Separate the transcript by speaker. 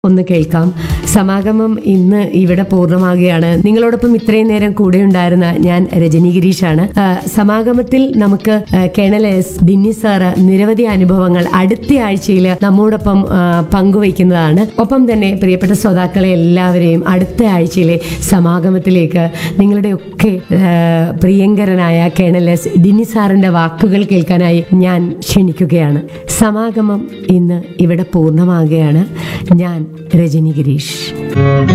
Speaker 1: ഒന്ന് കേൾക്കാം സമാഗമം ഇന്ന് ഇവിടെ പൂർണ്ണമാകുകയാണ് നിങ്ങളോടൊപ്പം ഇത്രയും നേരം കൂടെ ഉണ്ടായിരുന്ന ഞാൻ രജനി ഗിരീഷാണ് ആ, സമാഗമത്തിൽ നമുക്ക് ആ, കേണൽ എസ് ഡിന്നി സാറ് നിരവധി അനുഭവങ്ങൾ അടുത്ത ആഴ്ചയിൽ നമ്മോടൊപ്പം ആ, പങ്കുവയ്ക്കുന്നതാണ് ഒപ്പം തന്നെ പ്രിയപ്പെട്ട ശ്രോതാക്കളെ എല്ലാവരെയും അടുത്ത ആഴ്ചയിലെ സമാഗമത്തിലേക്ക് നിങ്ങളുടെയൊക്കെ ആ, പ്രിയങ്കരനായ കേണൽ എസ് ഡിന്നി സാറിന്റെ വാക്കുകൾ കേൾക്കാനായി ഞാൻ ക്ഷണിക്കുകയാണ് സമാഗമം ഇന്ന് ഇവിടെ പൂർണ്ണമാകുകയാണ് ഞാൻ രജനി ഗിരീഷ്